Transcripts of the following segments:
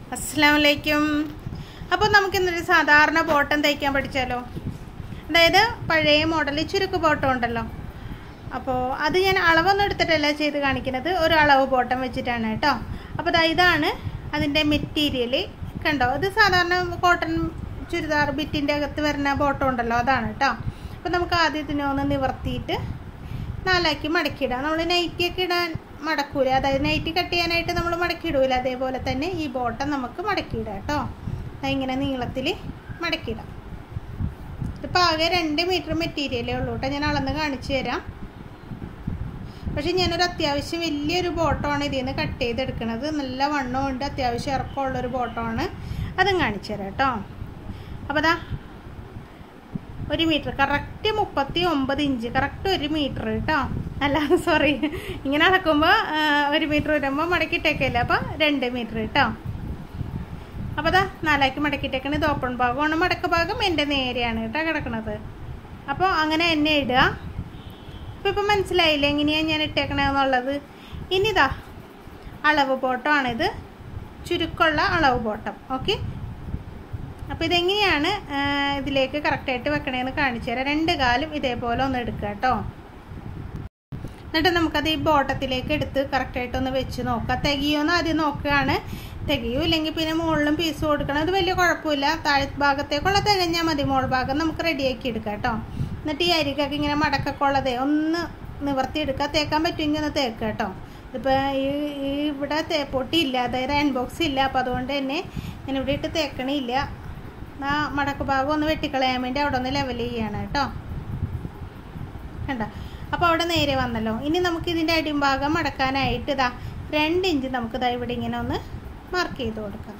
അസ്സാം വലൈക്കും അപ്പോൾ നമുക്ക് ഇന്നൊരു സാധാരണ ബോട്ടം തയ്ക്കാൻ പഠിച്ചാലോ അതായത് പഴയ മോഡൽ ചുരുക്ക് ബോട്ടം ഉണ്ടല്ലോ അപ്പോൾ അത് ഞാൻ അളവൊന്നും എടുത്തിട്ടല്ല ചെയ്ത് കാണിക്കുന്നത് ഒരു അളവ് ബോട്ടം വെച്ചിട്ടാണ് കേട്ടോ അപ്പോൾ ദാ ഇതാണ് അതിൻ്റെ മെറ്റീരിയൽ കണ്ടോ ഇത് സാധാരണ കോട്ടൺ ചുരിദാർ ബിറ്റിൻ്റെ അകത്ത് വരുന്ന ബോട്ടം ഉണ്ടല്ലോ അതാണ് കേട്ടോ അപ്പോൾ നമുക്ക് ആദ്യം ഇതിനെ ഒന്ന് നിവർത്തിയിട്ട് നാലാക്കി മടക്കിയിടാം നമ്മൾ നൈറ്റിയൊക്കെ ഇടാൻ മടക്കൂല അതായത് നൈറ്റി കട്ട് ചെയ്യാനായിട്ട് നമ്മൾ മടക്കിയിടൂല അതേപോലെ തന്നെ ഈ ബോട്ടം നമുക്ക് മടക്കിയിടാം കേട്ടോ ഇങ്ങനെ നീളത്തിൽ മടക്കിയിടാം ഇതിപ്പോൾ ആകെ രണ്ട് മീറ്റർ മെറ്റീരിയലേ ഉള്ളൂ കേട്ടോ ഞാൻ അളന്ന് കാണിച്ചു തരാം പക്ഷെ ഞാനൊരു അത്യാവശ്യം വലിയൊരു ബോട്ടമാണ് ഇതിൽ നിന്ന് കട്ട് ചെയ്തെടുക്കുന്നത് നല്ല വണ്ണമുണ്ട് അത്യാവശ്യം ഇറക്കമുള്ളൊരു ബോട്ടമാണ് അതും കാണിച്ചു തരാം കേട്ടോ അപ്പോൾ അതാ ഒരു മീറ്റർ കറക്റ്റ് മുപ്പത്തി ഒമ്പത് ഇഞ്ച് കറക്റ്റ് ഒരു മീറ്റർ കേട്ടോ അല്ല സോറി ഇങ്ങനെ നടക്കുമ്പോൾ ഒരു മീറ്റർ വരുമ്പോൾ മടക്കിയിട്ടേക്കല്ലേ അപ്പോൾ രണ്ട് മീറ്റർ കേട്ടോ അപ്പോൾ അതാ നാലാക്കി മടക്കിയിട്ടേക്കണ ഇത് ഓപ്പൺ ഭാഗമാണ് മടക്ക ഭാഗം എൻ്റെ നേരെയാണ് കേട്ടോ കിടക്കണത് അപ്പോൾ അങ്ങനെ എന്നെ ഇടുക അപ്പോൾ ഇപ്പം മനസ്സിലായില്ലേ എങ്ങനെയാണ് ഞാൻ ഇട്ടേക്കണതെന്നുള്ളത് ഇനിതാ അളവ് ബോട്ടമാണിത് ചുരുക്കമുള്ള അളവ് ബോട്ടം ഓക്കെ അപ്പോൾ ഇതെങ്ങനെയാണ് ഇതിലേക്ക് കറക്റ്റായിട്ട് വെക്കണേന്ന് കാണിച്ചു തരാം രണ്ട് കാലും ഇതേപോലെ ഒന്ന് എടുക്കുക കേട്ടോ എന്നിട്ട് നമുക്കത് ഈ ബോട്ടത്തിലേക്ക് എടുത്ത് കറക്റ്റായിട്ട് ഒന്ന് വെച്ച് നോക്കാം തികയോന്ന് ആദ്യം നോക്കുകയാണ് തികയോ ഇല്ലെങ്കിൽ പിന്നെ മുകളിലും പീസ് കൊടുക്കണം അത് വലിയ കുഴപ്പമില്ല താഴെ ഭാഗത്തേക്കുള്ള തികഞ്ഞാൽ മതി മോൾ ഭാഗം നമുക്ക് റെഡിയാക്കി എടുക്കാം കേട്ടോ എന്നിട്ട് ഈ അരികൊക്കെ ഇങ്ങനെ മടക്കൊക്കെ ഉള്ളതേ ഒന്ന് നിവർത്തി എടുക്കുക തേക്കാൻ പറ്റുമെങ്കിൽ ഒന്ന് തേക്കുക കേട്ടോ ഇതിപ്പോൾ ഈ ഈ ഇവിടെ തേപ്പൊട്ടിയില്ല അതായത് അയൺ ബോക്സ് ഇല്ല അപ്പോൾ അതുകൊണ്ട് തന്നെ ഞാൻ ഇവിടെ ഇട്ട് തേക്കണില്ല ആ മടക്ക് ഭാഗം ഒന്ന് വെട്ടിക്കളയാൻ വേണ്ടി അവിടെ ഒന്ന് ലെവൽ ചെയ്യാണ് കേട്ടോ കണ്ട അപ്പോൾ അവിടെ നേരെ വന്നല്ലോ ഇനി നമുക്ക് ഇതിൻ്റെ അടിഭാഗം മടക്കാനായിട്ട് ഇതാ രണ്ട് ഇഞ്ച് നമുക്ക് ഇതാ ഇവിടെ ഇങ്ങനെ ഒന്ന് മാർക്ക് ചെയ്ത് കൊടുക്കാം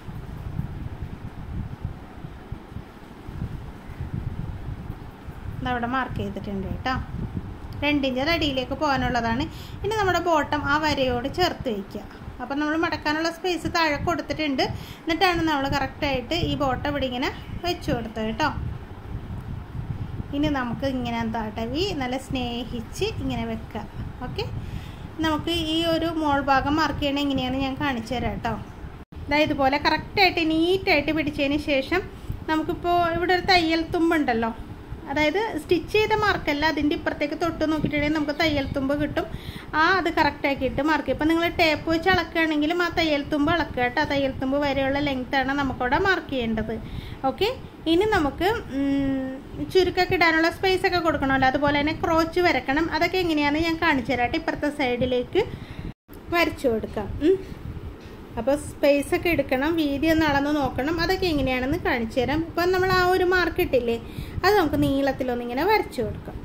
ഇതവിടെ മാർക്ക് ചെയ്തിട്ടുണ്ട് കേട്ടോ രണ്ട് ഇഞ്ച് അടിയിലേക്ക് പോകാനുള്ളതാണ് ഇനി നമ്മുടെ ബോട്ടം ആ വരയോട് ചേർത്ത് വയ്ക്കുക അപ്പം നമ്മൾ മടക്കാനുള്ള സ്പേസ് താഴെ കൊടുത്തിട്ടുണ്ട് എന്നിട്ടാണ് നമ്മൾ കറക്റ്റായിട്ട് ഈ ബോട്ടം ഇവിടെ ഇങ്ങനെ വെച്ചു കൊടുത്തത് കേട്ടോ ഇനി നമുക്ക് ഇങ്ങനെ തടവി നല്ല സ്നേഹിച്ച് ഇങ്ങനെ വെക്കുക ഓക്കെ നമുക്ക് ഈ ഒരു മോൾ ഭാഗം മാർക്ക് ചെയ്യണത് എങ്ങനെയാണ് ഞാൻ കാണിച്ചു തരാം കേട്ടോ അതായത് ഇതുപോലെ കറക്റ്റായിട്ട് നീറ്റായിട്ട് പിടിച്ചതിന് ശേഷം നമുക്കിപ്പോൾ ഇവിടെ ഒരു തയ്യൽ തുമ്പുണ്ടല്ലോ അതായത് സ്റ്റിച്ച് ചെയ്ത മാർക്കല്ല അതിൻ്റെ ഇപ്പുറത്തേക്ക് തൊട്ട് നോക്കിയിട്ടുണ്ടെങ്കിൽ നമുക്ക് തയ്യൽ തുമ്പ് കിട്ടും ആ അത് കറക്റ്റാക്കിയിട്ട് മാർക്ക് ഇപ്പം നിങ്ങൾ ടേപ്പ് വെച്ച് അളക്കുകയാണെങ്കിലും ആ തയ്യൽ തുമ്പ് അളക്കുക കേട്ടോ ആ തയ്യൽ തുമ്പ് വരെയുള്ള ലെങ്ത്താണ് നമുക്കവിടെ മാർക്ക് ചെയ്യേണ്ടത് ഓക്കെ ഇനി നമുക്ക് ചുരുക്കൊക്കെ ഇടാനുള്ള സ്പേസ് ഒക്കെ കൊടുക്കണമല്ലോ അതുപോലെ തന്നെ ക്രോച്ച് വരക്കണം അതൊക്കെ എങ്ങനെയാണെന്ന് ഞാൻ കാണിച്ചു തരാം ഇപ്പുറത്തെ സൈഡിലേക്ക് വരച്ചു കൊടുക്കാം അപ്പോൾ സ്പേസ് ഒക്കെ എടുക്കണം വീതി ഒന്ന് അളന്ന് നോക്കണം അതൊക്കെ എങ്ങനെയാണെന്ന് കാണിച്ചു തരാം ഇപ്പം നമ്മൾ ആ ഒരു മാർക്ക് ഇട്ടില്ലേ അത് നമുക്ക് നീളത്തിലൊന്നിങ്ങനെ വരച്ചു കൊടുക്കാം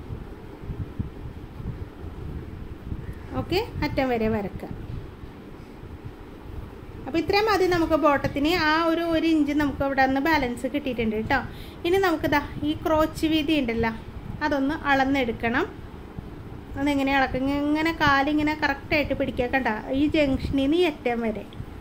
ഓക്കെ അറ്റം വരെ വരക്കാം അപ്പോൾ ഇത്രയും മതി നമുക്ക് ബോട്ടത്തിന് ആ ഒരു ഒരു ഇഞ്ച് നമുക്ക് അവിടെ നിന്ന് ബാലൻസ് കിട്ടിയിട്ടുണ്ട് കേട്ടോ ഇനി നമുക്കിതാ ഈ ക്രോച്ച് വീതി ഉണ്ടല്ലോ അതൊന്ന് അളന്നെടുക്കണം അതെങ്ങനെ ഇളക്കും ഇങ്ങനെ കാലിങ്ങനെ കറക്റ്റായിട്ട് പിടിക്കുക കണ്ട ഈ ജംഗ്ഷനിൽ നിന്ന് ഈ അറ്റം വരെ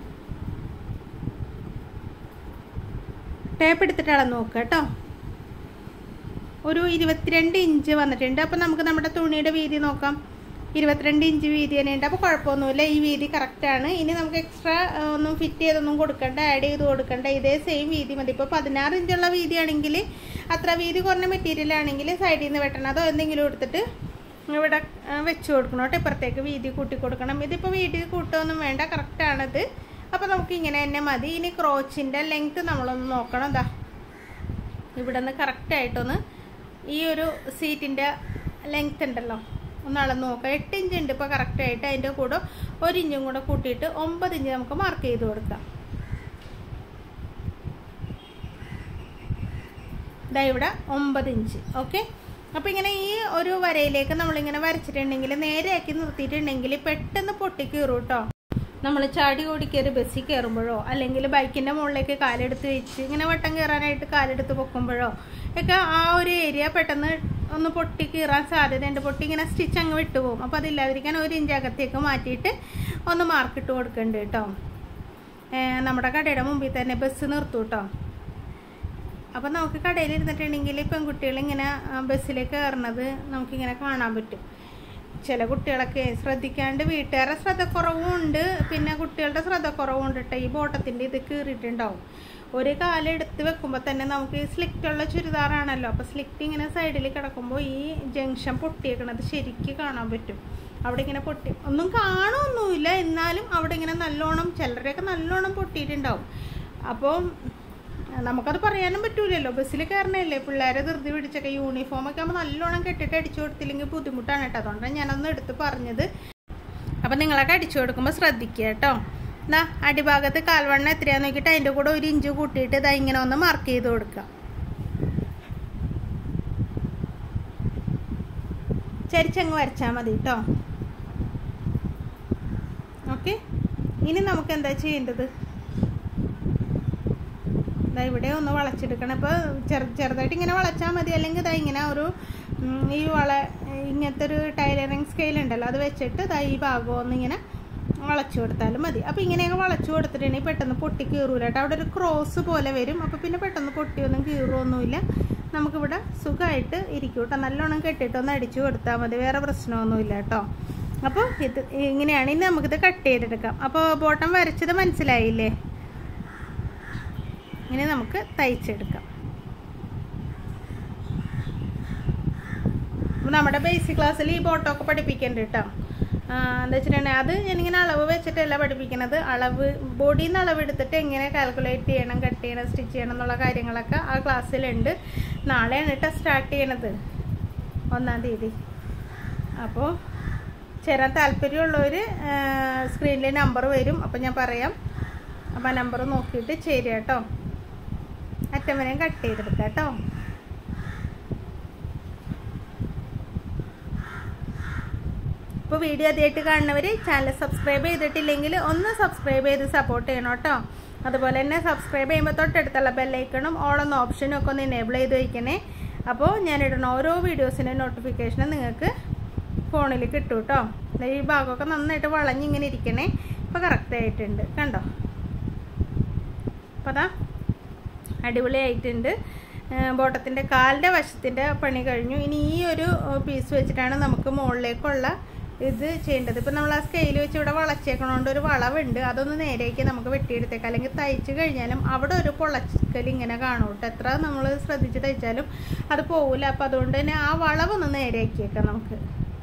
ടേപ്പ് എടുത്തിട്ട് അളന്ന് നോക്കുക കേട്ടോ ഒരു ഇരുപത്തിരണ്ട് ഇഞ്ച് വന്നിട്ടുണ്ട് അപ്പോൾ നമുക്ക് നമ്മുടെ തുണിയുടെ വീതി നോക്കാം ഇരുപത്തിരണ്ട് ഇഞ്ച് വീതി തന്നെയുണ്ട് അപ്പോൾ കുഴപ്പമൊന്നുമില്ല ഈ വീതി കറക്റ്റാണ് ഇനി നമുക്ക് എക്സ്ട്രാ ഒന്നും ഫിറ്റ് ചെയ്തൊന്നും കൊടുക്കണ്ട ആഡ് ചെയ്ത് കൊടുക്കണ്ട ഇതേ സെയിം വീതി മതി ഇപ്പോൾ പതിനാറ് ഇഞ്ചുള്ള വീതിയാണെങ്കിൽ അത്ര വീതി കുറഞ്ഞ മെറ്റീരിയൽ ആണെങ്കിൽ സൈഡിൽ നിന്ന് വെട്ടണം അതോ എന്തെങ്കിലും എടുത്തിട്ട് ഇവിടെ വെച്ച് കൊടുക്കണം കേട്ടോ ഇപ്പുറത്തേക്ക് വീതി കൂട്ടി കൊടുക്കണം ഇതിപ്പോൾ വീതി കൂട്ടൊന്നും വേണ്ട കറക്റ്റാണിത് അപ്പോൾ നമുക്ക് ഇങ്ങനെ തന്നെ മതി ഇനി ക്രോച്ചിൻ്റെ ലെങ്ത്ത് നമ്മളൊന്ന് നോക്കണം എന്താ ഇവിടെ നിന്ന് കറക്റ്റായിട്ടൊന്ന് ഈ ഒരു സീറ്റിൻ്റെ ലെങ്ത്ത് ഉണ്ടല്ലോ ഒന്ന് അളന്ന് നോക്കാം എട്ട് ഇഞ്ച് ഉണ്ട് ഇപ്പോൾ കറക്റ്റായിട്ട് അതിൻ്റെ കൂടെ ഒരു ഇഞ്ചും കൂടെ കൂട്ടിയിട്ട് ഒമ്പത് ഇഞ്ച് നമുക്ക് മാർക്ക് ചെയ്ത് കൊടുക്കാം ഇതാ ഇവിടെ ഒമ്പത് ഇഞ്ച് ഓക്കെ അപ്പോൾ ഇങ്ങനെ ഈ ഒരു വരയിലേക്ക് നമ്മളിങ്ങനെ വരച്ചിട്ടുണ്ടെങ്കിൽ നേരെയാക്കി നിർത്തിയിട്ടുണ്ടെങ്കിൽ പെട്ടെന്ന് പൊട്ടിക്കീറും കേട്ടോ നമ്മൾ ചാടി ഓടി കയറി ബസ്സിൽ കയറുമ്പോഴോ അല്ലെങ്കിൽ ബൈക്കിൻ്റെ മുകളിലേക്ക് കാലെടുത്ത് വെച്ച് ഇങ്ങനെ വട്ടം കയറാനായിട്ട് കാലെടുത്ത് പൊക്കുമ്പോഴോ ഒക്കെ ആ ഒരു ഏരിയ പെട്ടെന്ന് ഒന്ന് പൊട്ടി കീറാൻ സാധ്യതയുണ്ട് പൊട്ടി ഇങ്ങനെ സ്റ്റിച്ച് അങ്ങ് വിട്ടുപോകും അപ്പോൾ അതില്ലാതിരിക്കാൻ ഒരു ഇഞ്ച് അകത്തേക്ക് മാറ്റിയിട്ട് ഒന്ന് മാർക്കിട്ട് കൊടുക്കുന്നുണ്ട് കേട്ടോ നമ്മുടെ കടയുടെ മുമ്പിൽ തന്നെ ബസ് നിർത്തും കേട്ടോ അപ്പോൾ നമുക്ക് കടയിൽ ഇരുന്നിട്ടുണ്ടെങ്കിൽ പെൺകുട്ടികൾ ഇങ്ങനെ ബസ്സിലേക്ക് കയറുന്നത് നമുക്കിങ്ങനെ കാണാൻ പറ്റും ചില കുട്ടികളൊക്കെ ശ്രദ്ധിക്കാണ്ട് വീട്ടുകാരുടെ ശ്രദ്ധക്കുറവും ഉണ്ട് പിന്നെ കുട്ടികളുടെ ശ്രദ്ധക്കുറവും ഉണ്ട് കേട്ടോ ഈ ബോട്ടത്തിൻ്റെ ഇത് കീറിയിട്ടുണ്ടാവും ഒരു കാലം എടുത്ത് വെക്കുമ്പോൾ തന്നെ നമുക്ക് ഈ സ്ലിക്റ്റുള്ള ചുരിദാറാണല്ലോ അപ്പോൾ സ്ലിക്റ്റ് ഇങ്ങനെ സൈഡിൽ കിടക്കുമ്പോൾ ഈ ജംഗ്ഷൻ പൊട്ടിയേക്കണത് ശരിക്ക് കാണാൻ പറ്റും അവിടെ ഇങ്ങനെ പൊട്ടി ഒന്നും കാണുമൊന്നുമില്ല എന്നാലും അവിടെ ഇങ്ങനെ നല്ലോണം ചിലരുടെയൊക്കെ നല്ലോണം പൊട്ടിയിട്ടുണ്ടാവും അപ്പോൾ നമുക്കത് പറയാനും പറ്റൂലല്ലോ ബസ്സിൽ കയറണല്ലേ പിള്ളേരെ ധൃതി പിടിച്ചൊക്കെ യൂണിഫോമൊക്കെ ആകുമ്പോൾ നല്ലോണം കെട്ടിട്ട് അടിച്ചു കൊടുത്തില്ലെങ്കിൽ ബുദ്ധിമുട്ടാണ് കേട്ടോ അതുകൊണ്ടാണ് ഞാനൊന്ന് എടുത്ത് പറഞ്ഞത് അപ്പം നിങ്ങളൊക്കെ അടിച്ചു കൊടുക്കുമ്പോൾ ശ്രദ്ധിക്കുക കേട്ടോ എന്നാ അടിഭാഗത്ത് കാൽവണ്ണം എത്രയാന്ന് നോക്കിയിട്ട് അതിൻ്റെ കൂടെ ഒരു ഇഞ്ച് കൂട്ടിയിട്ട് ഇതാ ഇങ്ങനെ ഒന്ന് മാർക്ക് ചെയ്ത് കൊടുക്കുക ചരിച്ചങ്ങ് വരച്ചാൽ മതി കേട്ടോ ഓക്കെ ഇനി നമുക്ക് എന്താ ചെയ്യേണ്ടത് ഇതാ ഇവിടെ ഒന്ന് വളച്ചെടുക്കണം ഇപ്പോൾ ചെറു ചെറുതായിട്ട് ഇങ്ങനെ വളച്ചാൽ മതി അല്ലെങ്കിൽ ഇതാ ഇങ്ങനെ ഒരു ഉം, ഈ വള ഇങ്ങനത്തെ ഒരു ടൈലറിങ് സ്കെയിൽ ഉണ്ടല്ലോ അത് വെച്ചിട്ട് ഇതാ ഈ ഭാഗം ഒന്ന് ഇങ്ങനെ വളച്ചു കൊടുത്താലും മതി അപ്പോൾ ഇങ്ങനെയൊക്കെ വളച്ചു കൊടുത്തിട്ടുണ്ടെങ്കിൽ പെട്ടെന്ന് പൊട്ടി കീറൂല കേട്ടോ അവിടെ ഒരു ക്രോസ് പോലെ വരും അപ്പോൾ പിന്നെ പെട്ടെന്ന് പൊട്ടിയൊന്നും കീറുമൊന്നുമില്ല നമുക്കിവിടെ സുഖമായിട്ട് ഇരിക്കും കേട്ടോ നല്ലോണം കെട്ടിയിട്ട് ഒന്ന് അടിച്ചു കൊടുത്താൽ മതി വേറെ പ്രശ്നമൊന്നുമില്ല കേട്ടോ അപ്പോൾ ഇത് ഇങ്ങനെയാണ് ഇനി നമുക്കിത് കട്ട് ചെയ്തെടുക്കാം അപ്പോൾ ബോട്ടം വരച്ചത് മനസ്സിലായില്ലേ ഇനി നമുക്ക് തയ്ച്ചെടുക്കാം അപ്പോൾ നമ്മുടെ ബേസിക് ക്ലാസ്സിൽ ഈ ബോട്ടമൊക്കെ പഠിപ്പിക്കുന്നുണ്ട് കേട്ടോ എന്താ വെച്ചിട്ടുണ്ടെങ്കിൽ അത് ഞാനിങ്ങനെ അളവ് വെച്ചിട്ടല്ല പഠിപ്പിക്കുന്നത് അളവ് ബോഡിയിൽ നിന്ന് അളവ് എടുത്തിട്ട് എങ്ങനെ കാൽക്കുലേറ്റ് ചെയ്യണം കട്ട് ചെയ്യണം സ്റ്റിച്ച് ചെയ്യണം എന്നുള്ള കാര്യങ്ങളൊക്കെ ആ ക്ലാസ്സിലുണ്ട് നാളെയാണ് കേട്ടോ സ്റ്റാർട്ട് ചെയ്യണത് ഒന്നാം തീയതി അപ്പോൾ ചേരാൻ താല്പര്യമുള്ളവർ സ്ക്രീനിൽ നമ്പർ വരും അപ്പോൾ ഞാൻ പറയാം അപ്പോൾ ആ നമ്പർ നോക്കിയിട്ട് ചേരുക കേട്ടോ അറ്റം വരെയും കട്ട് ചെയ്തെടുക്കാം കേട്ടോ ഇപ്പോൾ വീഡിയോ ആദ്യമായിട്ട് കാണുന്നവർ ചാനൽ സബ്സ്ക്രൈബ് ചെയ്തിട്ടില്ലെങ്കിൽ ഒന്ന് സബ്സ്ക്രൈബ് ചെയ്ത് സപ്പോർട്ട് ചെയ്യണം കേട്ടോ അതുപോലെ തന്നെ സബ്സ്ക്രൈബ് ചെയ്യുമ്പോൾ തൊട്ടടുത്തുള്ള ബെല്ലൈക്കണും ഓളെന്ന ഓപ്ഷനും ഒക്കെ ഒന്ന് എനേബിൾ ചെയ്ത് വയ്ക്കണേ അപ്പോൾ ഞാനിടുന്ന ഓരോ വീഡിയോസിൻ്റെ നോട്ടിഫിക്കേഷനും നിങ്ങൾക്ക് ഫോണിൽ കിട്ടും കേട്ടോ ദേ ഈ ഭാഗമൊക്കെ നന്നായിട്ട് വളഞ്ഞിങ്ങനെ ഇരിക്കണേ ഇപ്പോൾ കറക്റ്റ് ആയിട്ടുണ്ട് കണ്ടോ അപ്പോൾ അതാ അടിപൊളിയായിട്ടുണ്ട് ബോട്ടത്തിൻ്റെ കാലിൻ്റെ വശത്തിൻ്റെ പണി കഴിഞ്ഞു ഇനി ഈ ഒരു പീസ് വെച്ചിട്ടാണ് നമുക്ക് മുകളിലേക്കുള്ള ഇത് ചെയ്യേണ്ടത് ഇപ്പം നമ്മൾ ആ സ്കെയിൽ വെച്ച് ഇവിടെ വളച്ചേക്കണോണ്ട് ഒരു വളവുണ്ട് അതൊന്ന് നേരേക്ക് നമുക്ക് വെട്ടിയെടുത്തേക്കാം അല്ലെങ്കിൽ തയ്ച്ച് കഴിഞ്ഞാലും അവിടെ ഒരു പൊളക്കൽ ഇങ്ങനെ കാണും കേട്ടോ എത്ര നമ്മൾ ശ്രദ്ധിച്ച് തയ്ച്ചാലും അത് പോകില്ല അപ്പം അതുകൊണ്ട് തന്നെ ആ വളവൊന്ന് നേരെയാക്കിയേക്കാം നമുക്ക്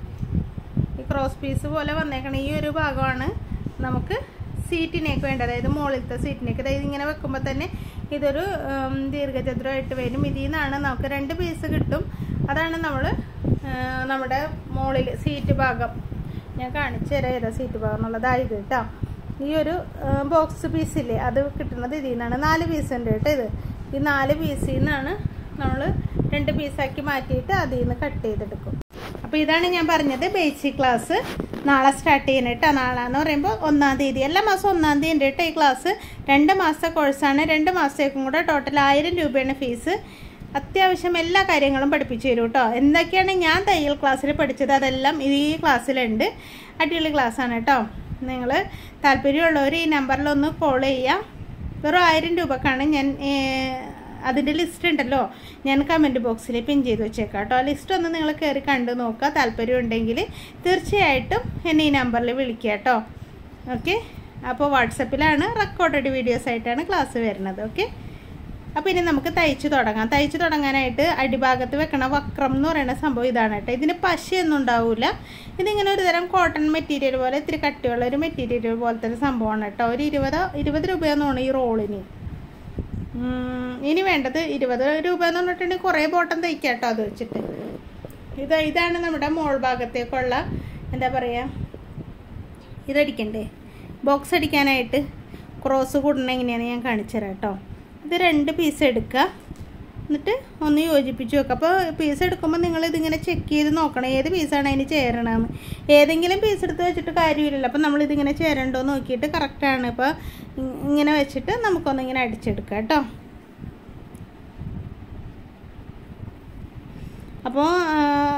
ഈ ക്രോസ് പീസ് പോലെ വന്നേക്കണ ഈ ഒരു ഭാഗമാണ് നമുക്ക് സീറ്റിനേക്ക് വേണ്ടത് അതായത് മുകളിലത്തെ സീറ്റിനേക്ക് അതായത് ഇങ്ങനെ വെക്കുമ്പോൾ തന്നെ ഇതൊരു ഉം, ദീർഘചതുരമായിട്ട് വരും ഇതിൽ നിന്നാണ് നമുക്ക് രണ്ട് പീസ് കിട്ടും അതാണ് നമ്മൾ നമ്മുടെ മുകളിൽ സീറ്റ് ഭാഗം ഞാൻ കാണിച്ചു തരാം ഏതാ സീറ്റ് ഭാഗം എന്നുള്ളതായത് കേട്ടോ ഈ ഒരു ബോക്സ് പീസില്ലേ അത് കിട്ടുന്നത് ഇതിൽ നിന്നാണ് നാല് പീസ് ഉണ്ട് കേട്ടോ ഇത് ഈ നാല് പീസിൽ നിന്നാണ് നമ്മൾ രണ്ട് പീസാക്കി മാറ്റിയിട്ട് അതിൽ നിന്ന് കട്ട് ചെയ്തെടുക്കും അപ്പോൾ ഇതാണ് ഞാൻ പറഞ്ഞത് ബേസിക് ക്ലാസ് നാളെ സ്റ്റാർട്ട് ചെയ്യണം കേട്ടോ നാളെ എന്ന് പറയുമ്പോൾ ഒന്നാം തീയതി എല്ലാ മാസം ഒന്നാം തീയതി ഉണ്ട് കേട്ടോ ഈ ക്ലാസ് രണ്ട് മാസത്തെ കോഴ്സാണ് രണ്ട് മാസത്തേക്കും കൂടെ ടോട്ടൽ ആയിരം രൂപയാണ് ഫീസ് അത്യാവശ്യം എല്ലാ കാര്യങ്ങളും പഠിപ്പിച്ചു തരും കേട്ടോ എന്തൊക്കെയാണ് ഞാൻ തയ്യൽ ക്ലാസ്സിൽ പഠിച്ചത് അതെല്ലാം ഈ ക്ലാസ്സിലുണ്ട് അടിപൊളി ക്ലാസ്സാണ് കേട്ടോ നിങ്ങൾ താല്പര്യമുള്ളവർ ഈ നമ്പറിലൊന്ന് കോൾ ചെയ്യാം വെറും ആയിരം രൂപക്കാണ് ഞാൻ അതിൻ്റെ ലിസ്റ്റ് ഉണ്ടല്ലോ ഞാൻ കമൻറ്റ് ബോക്സിൽ പിൻ ചെയ്ത് വെച്ചേക്കാം കേട്ടോ ആ ലിസ്റ്റ് ഒന്ന് നിങ്ങൾ കയറി കണ്ട് നോക്കുക താല്പര്യം ഉണ്ടെങ്കിൽ തീർച്ചയായിട്ടും എന്നെ ഈ നമ്പറിൽ വിളിക്കുക കേട്ടോ ഓക്കെ അപ്പോൾ വാട്സപ്പിലാണ് റെക്കോർഡഡ് വീഡിയോസ് ആയിട്ടാണ് ക്ലാസ് വരുന്നത് ഓക്കെ അപ്പോൾ ഇനി നമുക്ക് തയ്ച്ച് തുടങ്ങാം തയ്ച്ച് തുടങ്ങാനായിട്ട് അടിഭാഗത്ത് വെക്കണ വക്രം എന്ന് പറയുന്ന സംഭവം ഇതാണ് കേട്ടോ ഇതിന് പശയൊന്നും ഉണ്ടാവില്ല ഇതിങ്ങനെ ഒരു തരം കോട്ടൺ മെറ്റീരിയൽ പോലെ ഇത്തിരി കട്ടിയുള്ള ഒരു മെറ്റീരിയൽ പോലത്തെ ഒരു സംഭവമാണ് കേട്ടോ ഒരു ഇരുപത് ഇരുപത് രൂപയെന്നാണ് ഈ റോളിന് ഉം, ഇനി വേണ്ടത് ഇരുപത് രൂപ എന്ന് പറഞ്ഞിട്ടുണ്ടെങ്കിൽ കുറേ ബോട്ടം തയ്ക്കാം കേട്ടോ അത് വെച്ചിട്ട് ഇത് ഇതാണ് നമ്മുടെ മോൾ ഭാഗത്തേക്കുള്ള എന്താ പറയുക ഇതടിക്കണ്ടേ ബോക്സ് അടിക്കാനായിട്ട് ക്രോസ് കൂടണ എങ്ങനെയാണ് ഞാൻ കാണിച്ചു തരാം കേട്ടോ ഇത് രണ്ട് പീസ് എടുക്കുക എന്നിട്ട് ഒന്ന് യോജിപ്പിച്ച് വെക്കുക അപ്പോൾ പീസ് എടുക്കുമ്പോൾ നിങ്ങൾ ഇതിങ്ങനെ ചെക്ക് ചെയ്ത് നോക്കണം ഏത് പീസാണ് അതിന് ചേരണമെന്ന് ഏതെങ്കിലും പീസ് എടുത്ത് വെച്ചിട്ട് കാര്യമില്ലല്ലോ അപ്പോൾ നമ്മളിതിങ്ങനെ ചേരണ്ടോ എന്ന് നോക്കിയിട്ട് കറക്റ്റാണ് ഇപ്പോൾ ഇങ്ങനെ വെച്ചിട്ട് നമുക്കൊന്നിങ്ങനെ അടിച്ചെടുക്കാം കേട്ടോ അപ്പോൾ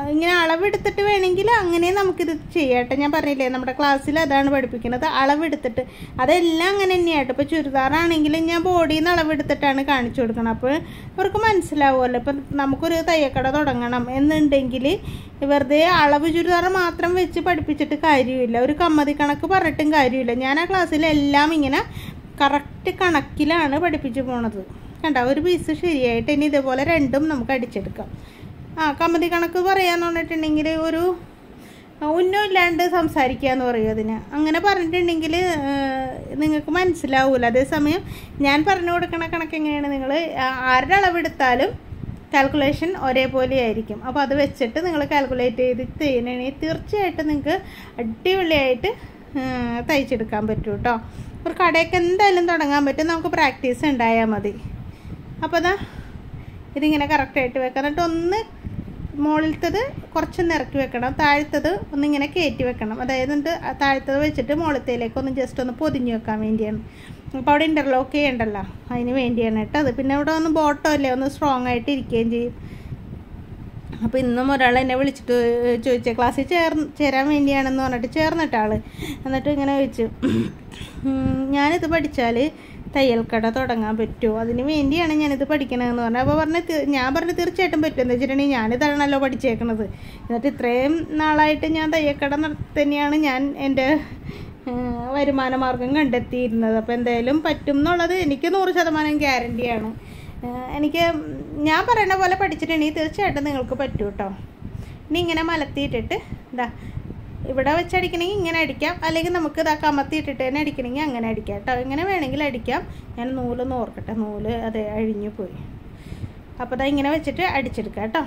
ഇങ്ങനെ അളവെടുത്തിട്ട് വേണമെങ്കിൽ അങ്ങനെ നമുക്കിത് ചെയ്യാട്ടെ ഞാൻ പറഞ്ഞില്ലേ നമ്മുടെ ക്ലാസ്സിൽ അതാണ് പഠിപ്പിക്കുന്നത് അളവെടുത്തിട്ട് അതെല്ലാം അങ്ങനെ തന്നെയായിട്ട് ഇപ്പോൾ ചുരിദാറാണെങ്കിലും ഞാൻ ബോഡിയിൽ നിന്ന് അളവെടുത്തിട്ടാണ് കാണിച്ചു കൊടുക്കണം അപ്പോൾ അവർക്ക് മനസ്സിലാവുമല്ലോ ഇപ്പം നമുക്കൊരു തയ്യക്കട തുടങ്ങണം എന്നുണ്ടെങ്കിൽ വെറുതെ അളവ് ചുരിദാർ മാത്രം വെച്ച് പഠിപ്പിച്ചിട്ട് കാര്യമില്ല ഒരു കമ്മതി കണക്ക് പറഞ്ഞിട്ടും കാര്യമില്ല ഞാൻ ആ ക്ലാസ്സിലെല്ലാം ഇങ്ങനെ കറക്റ്റ് കണക്കിലാണ് പഠിപ്പിച്ചു പോണത് കണ്ട ഒരു പീസ് ശരിയായിട്ട് ഇനി ഇതേപോലെ രണ്ടും നമുക്ക് അടിച്ചെടുക്കാം ആ കമ്മതി കണക്ക് പറയാന്ന് പറഞ്ഞിട്ടുണ്ടെങ്കിൽ ഒരു ഉന്നം ഇല്ലാണ്ട് സംസാരിക്കുക എന്ന് പറയും അതിന് അങ്ങനെ പറഞ്ഞിട്ടുണ്ടെങ്കിൽ നിങ്ങൾക്ക് മനസ്സിലാവൂല അതേസമയം ഞാൻ പറഞ്ഞു കൊടുക്കണ കണക്ക് എങ്ങനെയാണ് നിങ്ങൾ ആരുടെ അളവെടുത്താലും കാൽക്കുലേഷൻ ഒരേപോലെ ആയിരിക്കും അപ്പോൾ അത് വെച്ചിട്ട് നിങ്ങൾ കാൽക്കുലേറ്റ് ചെയ്ത് ചെയ്യണമെങ്കിൽ തീർച്ചയായിട്ടും നിങ്ങൾക്ക് അടിപൊളിയായിട്ട് തയ്ച്ചെടുക്കാൻ പറ്റും കേട്ടോ ഒരു കടയൊക്കെ എന്തായാലും തുടങ്ങാൻ പറ്റും നമുക്ക് പ്രാക്ടീസ് ഉണ്ടായാൽ മതി അപ്പോൾ അതാ ഇതിങ്ങനെ കറക്റ്റായിട്ട് വെക്കാം എന്നിട്ട് ഒന്ന് മുകളിലത്തത് കുറച്ചൊന്ന് ഇറക്കി വെക്കണം താഴത്തത് ഒന്നിങ്ങനെ കയറ്റി വെക്കണം അതായത് എന്നിട്ട് താഴത്തത് വെച്ചിട്ട് മുകളിലത്തേലേക്ക് ഒന്ന് ജസ്റ്റ് ഒന്ന് പൊതിഞ്ഞ് വെക്കാൻ വേണ്ടിയാണ് അപ്പോൾ അവിടെ ഇൻ്റർലോക്ക് ചെയ്യണ്ടല്ലോ അതിന് വേണ്ടിയാണ് കേട്ടോ അത് പിന്നെ ഇവിടെ ഒന്ന് ബോട്ടോ അല്ലേ ഒന്ന് സ്ട്രോങ് ആയിട്ട് ഇരിക്കുകയും ചെയ്യും അപ്പോൾ ഇന്നും ഒരാൾ എന്നെ വിളിച്ചിട്ട് ചോദിച്ച ക്ലാസ്സിൽ ചേർ ചേരാൻ വേണ്ടിയാണെന്ന് പറഞ്ഞിട്ട് ചേർന്നിട്ട ആൾ എന്നിട്ട് ഇങ്ങനെ ചോദിച്ചു ഞാനിത് പഠിച്ചാൽ തയ്യൽക്കട തുടങ്ങാൻ പറ്റുമോ അതിന് വേണ്ടിയാണ് ഞാനിത് പഠിക്കണതെന്ന് പറഞ്ഞു അപ്പോൾ പറഞ്ഞ് ഞാൻ പറഞ്ഞു തീർച്ചയായിട്ടും പറ്റും എന്താ വെച്ചിട്ടുണ്ടെങ്കിൽ ഞാനിതാണല്ലോ പഠിച്ചേക്കണത് എന്നിട്ട് ഇത്രയും നാളായിട്ട് ഞാൻ തയ്യൽക്കട തന്നെയാണ് ഞാൻ എൻ്റെ വരുമാന മാർഗം കണ്ടെത്തിയിരുന്നത് അപ്പോൾ എന്തായാലും പറ്റും എന്നുള്ളത് എനിക്ക് നൂറ് ശതമാനം ഗ്യാരണ്ടിയാണ് എനിക്ക് ഞാൻ പറയുന്ന പോലെ പഠിച്ചിട്ടുണ്ടെങ്കിൽ തീർച്ചയായിട്ടും നിങ്ങൾക്ക് പറ്റും കേട്ടോ ഇനി ഇങ്ങനെ മലത്തിയിട്ടിട്ട് ഇതാ ഇവിടെ വെച്ചടിക്കണമെങ്കിൽ ഇങ്ങനെ അടിക്കാം അല്ലെങ്കിൽ നമുക്ക് ഇതാ കമത്തിയിട്ടിട്ട് തന്നെ അടിക്കണമെങ്കിൽ അങ്ങനെ അടിക്കാം കേട്ടോ ഇങ്ങനെ വേണമെങ്കിൽ അടിക്കാം ഞാൻ നൂലൊന്ന് ഓർക്കട്ടെ നൂല് അതെ അഴിഞ്ഞു പോയി അപ്പോൾ ഇതാ ഇങ്ങനെ വെച്ചിട്ട് അടിച്ചെടുക്കാം കേട്ടോ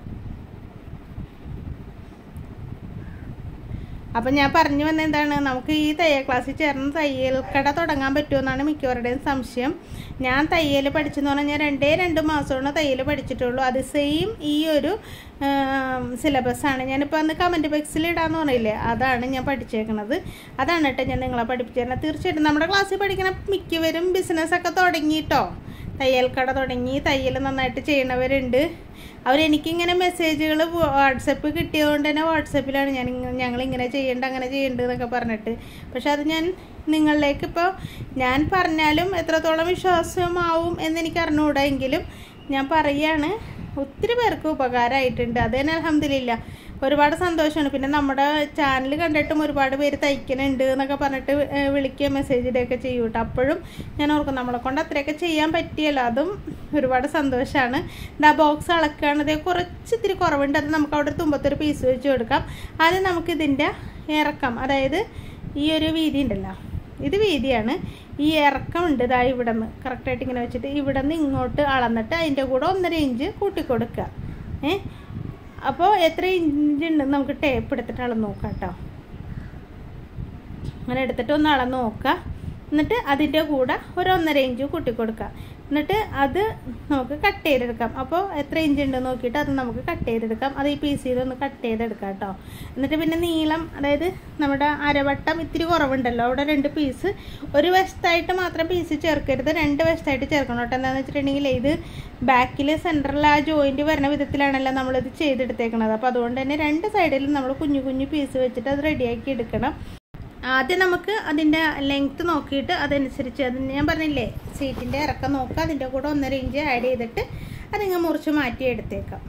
അപ്പം ഞാൻ പറഞ്ഞു വന്ന എന്താണ് നമുക്ക് ഈ തയ്യൽ ക്ലാസ്സിൽ ചേർന്ന് തയ്യൽ കട തുടങ്ങാൻ പറ്റുമെന്നാണ് മിക്കവരുടെയും സംശയം ഞാൻ തയ്യൽ പഠിച്ചെന്ന് പറഞ്ഞാൽ ഞാൻ രണ്ടേ രണ്ട് മാസമാണ് തയ്യൽ പഠിച്ചിട്ടുള്ളൂ അത് സെയിം ഈ ഒരു സിലബസാണ് ഞാനിപ്പോൾ അന്ന് കമൻറ്റ് ബോക്സിൽ ഇടാന്ന് പറയില്ലേ അതാണ് ഞാൻ പഠിച്ചേക്കണത് അതാണ് കേട്ടോ ഞാൻ നിങ്ങളെ പഠിപ്പിച്ചിരുന്നത് തീർച്ചയായിട്ടും നമ്മുടെ ക്ലാസ്സിൽ പഠിക്കുന്ന മിക്കവരും ബിസിനസ്സൊക്കെ തുടങ്ങിയിട്ടോ തയ്യൽ കട തുടങ്ങി തയ്യൽ നന്നായിട്ട് ചെയ്യണവരുണ്ട് അവരെനിക്കിങ്ങനെ മെസ്സേജുകൾ വാട്സപ്പ് കിട്ടിയതുകൊണ്ട് തന്നെ വാട്സപ്പിലാണ് ഞാൻ ഞങ്ങളിങ്ങനെ ചെയ്യേണ്ട അങ്ങനെ ചെയ്യേണ്ടത് എന്നൊക്കെ പറഞ്ഞിട്ട് പക്ഷെ അത് ഞാൻ നിങ്ങളിലേക്ക് ഇപ്പോൾ ഞാൻ പറഞ്ഞാലും എത്രത്തോളം വിശ്വാസമാവും എന്നെനിക്ക് അറിഞ്ഞുകൂടാ എങ്കിലും ഞാൻ പറയുകയാണ് ഒത്തിരി പേർക്ക് ഉപകാരമായിട്ടുണ്ട് അത് തന്നെ അലഹമില്ല ഒരുപാട് സന്തോഷമാണ് പിന്നെ നമ്മുടെ ചാനൽ കണ്ടിട്ടും ഒരുപാട് പേര് തയ്ക്കണുണ്ട് എന്നൊക്കെ പറഞ്ഞിട്ട് വിളിക്കുക മെസ്സേജ് ഇടുകയൊക്കെ ചെയ്യും കേട്ടോ അപ്പോഴും ഞാൻ ഓർക്കും നമ്മളെ കൊണ്ട് അത്രയൊക്കെ ചെയ്യാൻ പറ്റിയല്ലോ അതും ഒരുപാട് സന്തോഷമാണ് ഇതാ ബോക്സ് അളക്കുകയാണ് ഇതേ കുറച്ച് ഇത്തിരി കുറവുണ്ട് അത് നമുക്ക് അവിടെ തുമ്പത്തൊരു പീസ് വെച്ച് കൊടുക്കാം ആദ്യം നമുക്കിതിൻ്റെ ഇറക്കം അതായത് ഈ ഒരു വീതി ഉണ്ടല്ലോ ഇത് വീതിയാണ് ഈ ഇറക്കമുണ്ട് ഇതാ ഇവിടെ നിന്ന് കറക്റ്റായിട്ട് ഇങ്ങനെ വെച്ചിട്ട് ഇവിടെ നിന്ന് ഇങ്ങോട്ട് അളന്നിട്ട് അതിൻ്റെ കൂടെ ഒന്നര ഇഞ്ച് കൂട്ടിക്കൊടുക്കുക ഏ അപ്പോൾ എത്ര ഇഞ്ച് ഉണ്ട് നമുക്ക് ടേപ്പ് എടുത്തിട്ട് അളന്ന് നോക്കാം കേട്ടോ അങ്ങനെ എടുത്തിട്ട് ഒന്ന് അളന്ന് നോക്കുക എന്നിട്ട് അതിൻ്റെ കൂടെ ഒരു ഒന്നര ഇഞ്ച് കൂട്ടിക്കൊടുക്കുക എന്നിട്ട് അത് നമുക്ക് കട്ട് ചെയ്തെടുക്കാം അപ്പോൾ എത്ര ഇഞ്ച് ഉണ്ട് നോക്കിയിട്ട് അത് നമുക്ക് കട്ട് ചെയ്തെടുക്കാം അത് ഈ പീസിൽ ഒന്ന് കട്ട് ചെയ്തെടുക്കാം കേട്ടോ എന്നിട്ട് പിന്നെ നീളം അതായത് നമ്മുടെ അരവട്ടം ഇത്തിരി കുറവുണ്ടല്ലോ അവിടെ രണ്ട് പീസ് ഒരു വശത്തായിട്ട് മാത്രം പീസ് ചേർക്കരുത് രണ്ട് വശത്തായിട്ട് ചേർക്കണം കേട്ടോ എന്താണെന്ന് വെച്ചിട്ടുണ്ടെങ്കിൽ ഇത് ബാക്കിൽ സെൻറ്ററിൽ ആ ജോയിൻറ്റ് വരുന്ന വിധത്തിലാണല്ലോ നമ്മളിത് ചെയ്തെടുത്തേക്കണത് അപ്പോൾ അതുകൊണ്ട് തന്നെ രണ്ട് സൈഡിലും നമ്മൾ കുഞ്ഞു കുഞ്ഞു പീസ് വെച്ചിട്ട് അത് റെഡിയാക്കി എടുക്കണം ആദ്യം നമുക്ക് അതിൻ്റെ ലെങ്ത്ത് നോക്കിയിട്ട് അതനുസരിച്ച് അത് ഞാൻ പറഞ്ഞില്ലേ സീറ്റിൻ്റെ ഇറക്കം നോക്കുക അതിൻ്റെ കൂടെ ഒന്നര ഇഞ്ച് ആഡ് ചെയ്തിട്ട് അതിങ്ങ് മുറിച്ച് മാറ്റി എടുത്തേക്കാം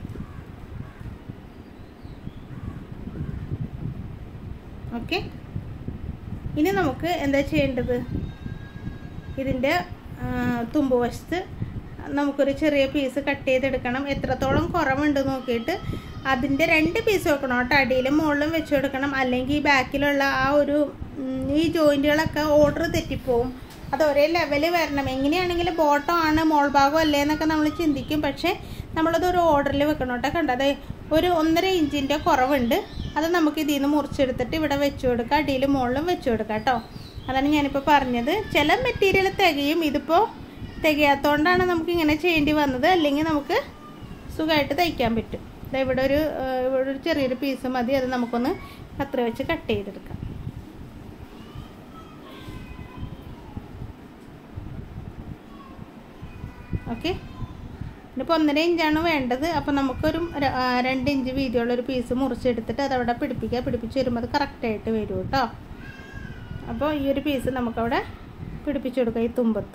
ഓക്കെ ഇനി നമുക്ക് എന്താ ചെയ്യേണ്ടത് ഇതിൻ്റെ തുമ്പ് വശത്ത് നമുക്കൊരു ചെറിയ പീസ് കട്ട് ചെയ്തെടുക്കണം എത്രത്തോളം കുറവുണ്ട് നോക്കിയിട്ട് അതിൻ്റെ രണ്ട് പീസ് വെക്കണം കേട്ടോ അടിയിലും മുകളിലും വെച്ച് കൊടുക്കണം അല്ലെങ്കിൽ ഈ ബാക്കിലുള്ള ആ ഒരു ഈ ജോയിൻറ്റുകളൊക്കെ ഓർഡർ തെറ്റിപ്പോവും അത് ഒരേ ലെവല് വരണം എങ്ങനെയാണെങ്കിലും ബോട്ടം ആണ് മോൾ ഭാഗം അല്ലേ എന്നൊക്കെ നമ്മൾ ചിന്തിക്കും പക്ഷേ നമ്മളത് ഒരു ഓർഡറിൽ വെക്കണം കേട്ടോ കണ്ടത് ഒരു ഒന്നര ഇഞ്ചിൻ്റെ കുറവുണ്ട് അത് നമുക്ക് ഇതിൽ നിന്ന് മുറിച്ചെടുത്തിട്ട് ഇവിടെ വെച്ച് കൊടുക്കുക അടിയിലും മുകളിലും വെച്ച് കൊടുക്കാം കേട്ടോ അതാണ് ഞാനിപ്പോൾ പറഞ്ഞത് ചില മെറ്റീരിയൽ തികയും ഇതിപ്പോൾ തികയാത്തതുകൊണ്ടാണ് നമുക്ക് ഇങ്ങനെ ചെയ്യേണ്ടി വന്നത് അല്ലെങ്കിൽ നമുക്ക് സുഖമായിട്ട് തയ്ക്കാൻ പറ്റും ഇവിടെ ഒരു ഇവിടെ ഒരു ചെറിയൊരു പീസ് മതി അത് നമുക്കൊന്ന് കത്ര വെച്ച് കട്ട് ചെയ്തെടുക്കാം ഓക്കെ ഇനിയിപ്പോൾ ഒന്നര ഇഞ്ചാണ് വേണ്ടത് അപ്പോൾ നമുക്കൊരു ര- ആ, രണ്ട് ഇഞ്ച് വീതിയുള്ള ഒരു പീസ് മുറിച്ചെടുത്തിട്ട് അതവിടെ പിടിപ്പിക്കുക പിടിപ്പിച്ച് വരുമ്പോൾ അത് കറക്റ്റായിട്ട് വരും കേട്ടോ അപ്പോൾ ഈ ഒരു പീസ് നമുക്കവിടെ പിടിപ്പിച്ച് കൊടുക്കാം ഈ തുമ്പത്ത്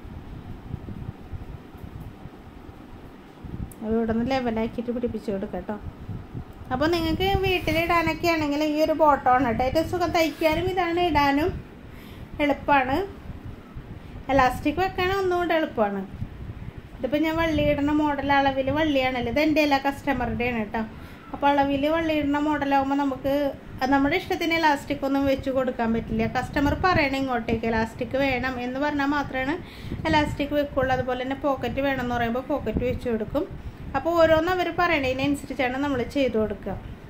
അത് ഇവിടെ നിന്ന് ലെവലാക്കിയിട്ട് പിടിപ്പിച്ച് കൊടുക്കാം കേട്ടോ അപ്പോൾ നിങ്ങൾക്ക് വീട്ടിലിടാനൊക്കെ ആണെങ്കിൽ ഈ ഒരു ബോട്ടമാണ് കേട്ടോ ഏറ്റവും സുഖം തയ്ക്കാനും ഇതാണ് ഇടാനും എളുപ്പമാണ് എലാസ്റ്റിക് വെക്കാനും ഒന്നുകൂടെ എളുപ്പമാണ് ഇതിപ്പോൾ ഞാൻ വള്ളി ഇടുന്ന മോഡൽ അളവിൽ വള്ളിയാണല്ലോ ഇത് എൻ്റെ എല്ലാ കസ്റ്റമറുടെയാണ് കേട്ടോ അപ്പോൾ അളവിൽ വള്ളി ഇടുന്ന മോഡലാകുമ്പോൾ നമുക്ക് അത് നമ്മുടെ ഇഷ്ടത്തിന് എലാസ്റ്റിക് ഒന്നും വെച്ച് കൊടുക്കാൻ പറ്റില്ല കസ്റ്റമർ പറയണം ഇങ്ങോട്ടേക്ക് എലാസ്റ്റിക് വേണം എന്ന് പറഞ്ഞാൽ മാത്രമാണ് എലാസ്റ്റിക് വെക്കുള്ളൂ അതുപോലെ തന്നെ പോക്കറ്റ് വേണം എന്ന് പറയുമ്പോൾ പോക്കറ്റ് വെച്ച് കൊടുക്കും അപ്പോൾ ഓരോന്നും അവർ പറയണതിനനുസരിച്ചാണ് നമ്മൾ ചെയ്തു കൊടുക്കുക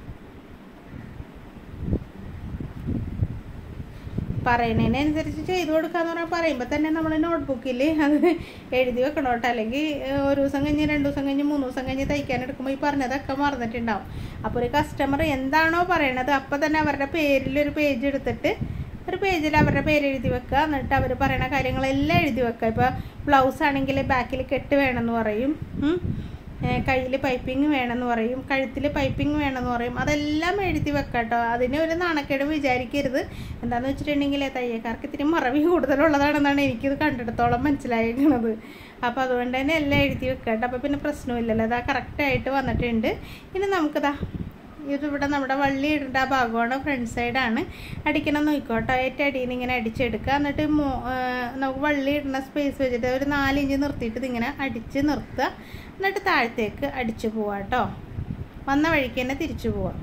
പറയുന്നതിനനുസരിച്ച് ചെയ്തു കൊടുക്കാന്ന് പറഞ്ഞാൽ പറയുമ്പോൾ തന്നെ നമ്മൾ നോട്ട്ബുക്കിൽ അത് എഴുതി വെക്കണം കേട്ടോ അല്ലെങ്കിൽ ഏഹ്, ഒരു ദിവസം കഴിഞ്ഞ് രണ്ട് ദിവസം കഴിഞ്ഞ് മൂന്ന് ദിവസം കഴിഞ്ഞ് തയ്ക്കാൻ എടുക്കുമ്പോൾ ഈ പറഞ്ഞതൊക്കെ മറന്നിട്ടുണ്ടാവും അപ്പോൾ ഒരു കസ്റ്റമർ എന്താണോ പറയണത് അപ്പോൾ തന്നെ അവരുടെ പേരിൽ ഒരു പേജ് എടുത്തിട്ട് ഒരു പേജിൽ അവരുടെ പേര് എഴുതി വെക്കുക എന്നിട്ട് അവർ പറയണ കാര്യങ്ങളെല്ലാം എഴുതി വെക്കുക ഇപ്പോൾ ബ്ലൗസ് ആണെങ്കിൽ ബാക്കിൽ കെട്ട് വേണമെന്ന് പറയും കയ്യിൽ പൈപ്പിംഗ് വേണമെന്ന് പറയും കഴുത്തിൽ പൈപ്പിംഗ് വേണമെന്ന് പറയും അതെല്ലാം എഴുതി വെക്കാം കേട്ടോ അതിന് ഒരു നാണക്കേട് വിചാരിക്കരുത് എന്താണെന്ന് വെച്ചിട്ടുണ്ടെങ്കിൽ തയ്യക്കാർക്ക് ഇത്തിരി മറവി കൂടുതലുള്ളതാണെന്നാണ് എനിക്കിത് കണ്ടെടുത്തോളം മനസ്സിലായിരിക്കുന്നത് അപ്പോൾ അതുകൊണ്ട് തന്നെ എല്ലാം എഴുതി വെക്കാം കേട്ടോ അപ്പോൾ പിന്നെ പ്രശ്നമില്ലല്ലോ അതാ കറക്റ്റായിട്ട് വന്നിട്ടുണ്ട് ഇനി നമുക്കിതാ ഇതിവിടെ നമ്മുടെ വള്ളി ഇടേണ്ട ആ ഭാഗമാണ് ഫ്രണ്ട് സൈഡാണ് അടിക്കണം നോക്കിക്കോട്ടോ ഏറ്റവും അടിയിൽ നിന്ന് ഇങ്ങനെ അടിച്ചെടുക്കുക എന്നിട്ട് മോ ആ, നമുക്ക് വള്ളി ഇടുന്ന സ്പേസ് വെച്ചിട്ട് ഒരു നാലിഞ്ച് നിർത്തിയിട്ട് ഇതിങ്ങനെ അടിച്ച് നിർത്തുക എന്നിട്ട് താഴത്തേക്ക് അടിച്ചു പോവാം കേട്ടോ വന്ന വഴിക്ക് തന്നെ തിരിച്ചു പോവാം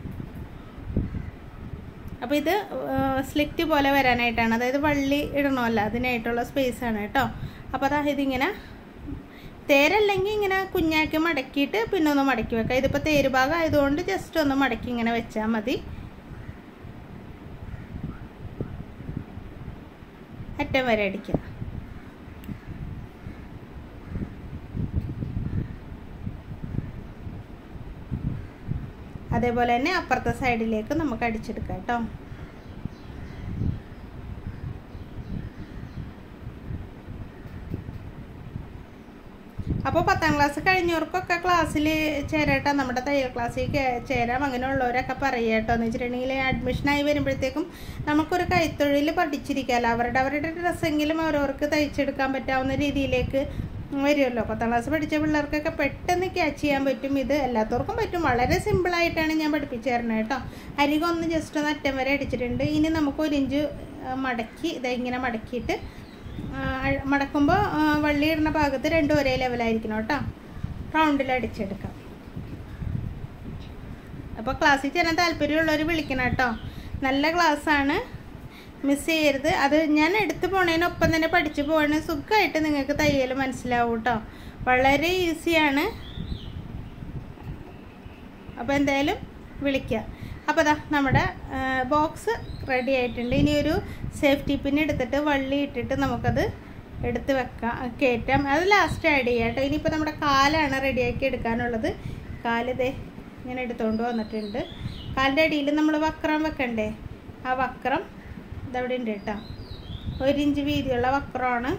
അപ്പോൾ ഇത് സ്ലിറ്റ് പോലെ വരാനായിട്ടാണ് അതായത് വള്ളി ഇടണമല്ല അതിനായിട്ടുള്ള സ്പേസാണ് കേട്ടോ അപ്പോൾ അതാ ഇതിങ്ങനെ തേരല്ലെങ്കിൽ ഇങ്ങനെ കുഞ്ഞാക്കി മടക്കിയിട്ട് പിന്നെ ഒന്ന് മടക്കി വെക്കാം ഇതിപ്പോൾ തേര് ഭാഗം ആയതുകൊണ്ട് ജസ്റ്റ് ഒന്ന് മടക്കി ഇങ്ങനെ വെച്ചാൽ മതി അറ്റം വരെ അടിക്കാം അതേപോലെ തന്നെ അപ്പുറത്തെ സൈഡിലേക്ക് നമുക്ക് അടിച്ചെടുക്കാം കേട്ടോ അപ്പോൾ പത്താം ക്ലാസ് കഴിഞ്ഞവർക്കൊക്കെ ക്ലാസ്സിൽ ചേരട്ടോ നമ്മുടെ തയ്യൽ ക്ലാസ്സിൽ കേ- ചേരാം അങ്ങനെയുള്ളവരൊക്കെ പറയുക കേട്ടോ എന്ന് വെച്ചിട്ടുണ്ടെങ്കിൽ അഡ്മിഷനായി വരുമ്പോഴത്തേക്കും നമുക്കൊരു കൈത്തൊഴിൽ പഠിച്ചിരിക്കാമല്ലോ അവരുടെ അവരുടെ ഡ്രസ്സെങ്കിലും അവരവർക്ക് തയ്ച്ചെടുക്കാൻ പറ്റാവുന്ന രീതിയിലേക്ക് വരുമല്ലോ പത്താം ക്ലാസ് പഠിച്ച പിള്ളേർക്കൊക്കെ പെട്ടെന്ന് ക്യാച്ച് ചെയ്യാൻ പറ്റും ഇത് എല്ലാത്തവർക്കും പറ്റും വളരെ സിമ്പിളായിട്ടാണ് ഞാൻ പഠിപ്പിച്ചു തരുന്നത് കേട്ടോ അരികൊന്ന് ജസ്റ്റ് ഒന്ന് അറ്റം വരെ അടിച്ചിട്ടുണ്ട് ഇനി നമുക്ക് ഒരു ഇഞ്ച് ആ, മടക്കി ഇതാ ഇങ്ങനെ മടക്കിയിട്ട് മടക്കുമ്പോൾ വള്ളി ഇടുന്ന ഭാഗത്ത് രണ്ടും ഒരേ ലെവലായിരിക്കണം കേട്ടോ റൗണ്ടിൽ അടിച്ചെടുക്കാം അപ്പോൾ ക്ലാസ്സിൽ ചേരാൻ താല്പര്യമുള്ളവർ വിളിക്കണം കേട്ടോ നല്ല ക്ലാസ്സാണ് മിസ് ചെയ്യരുത് അത് ഞാൻ എടുത്തു പോണതിനൊപ്പം തന്നെ പഠിച്ചു പോകണ സുഖമായിട്ട് നിങ്ങൾക്ക് തയ്യൽ മനസ്സിലാവും കേട്ടോ വളരെ ഈസിയാണ് അപ്പോൾ എന്തായാലും വിളിക്കുക അപ്പോൾ ദാ നമ്മുടെ ബോക്സ് റെഡി ആയിട്ടുണ്ട് ഇനി ഒരു സേഫ്റ്റി പിൻ എടുത്തിട്ട് വള്ളി ഇട്ടിട്ട് നമുക്കത് എടുത്ത് വെക്കാം കയറ്റാം അത് ലാസ്റ്റ് ആഡ് ചെയ്യാം കേട്ടോ ഇനിയിപ്പോൾ നമ്മുടെ കാലാണ് റെഡിയാക്കി എടുക്കാനുള്ളത് കാലിതേ ഞാൻ എടുത്തുകൊണ്ട് വന്നിട്ടുണ്ട് കാലിൻ്റെ അടിയിൽ നമ്മൾ വക്രം വെക്കണ്ടേ ആ വക്രം ഇതവിടെ ഉണ്ട് കേട്ടോ ഒരു ഇഞ്ച് വീതിയുള്ള വക്രമാണ്